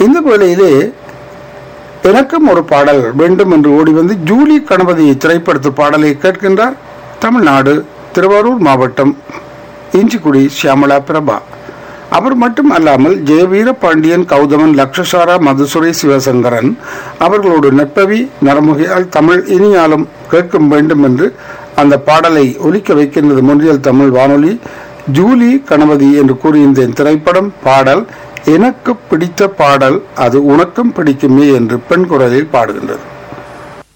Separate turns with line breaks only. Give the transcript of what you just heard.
இந்த வேளையிலே எனக்கும் ஒரு பாடல் வேண்டும் என்று ஓடி வந்து ஜூலி கணபதி திரைப்படத்து பாடலை கேட்கின்றார் தமிழ்நாடு திருவாரூர் மாவட்டம் இஞ்சிக்குடி சியாமலா பிரபா அவர் மட்டும் அல்லாமல் ஜெயவீர பாண்டியன் கௌதமன் லக்ஷசாரா மதுசுரை சிவசங்கரன் அவர்களோடு நட்பவி நரமுகையால் தமிழ் இனியாலும் கேட்கும் வேண்டும் என்று அந்த பாடலை ஒலிக்க வைக்கின்றது முன்றியல் தமிழ் வானொலி ஜூலி கணபதி என்று கூறியிருந்தேன் திரைப்படம் பாடல் எனக்கு பிடித்த பாடல் அது உனக்கும் பிடிக்குமே என்று பெண் குரலில் பாடுகின்றது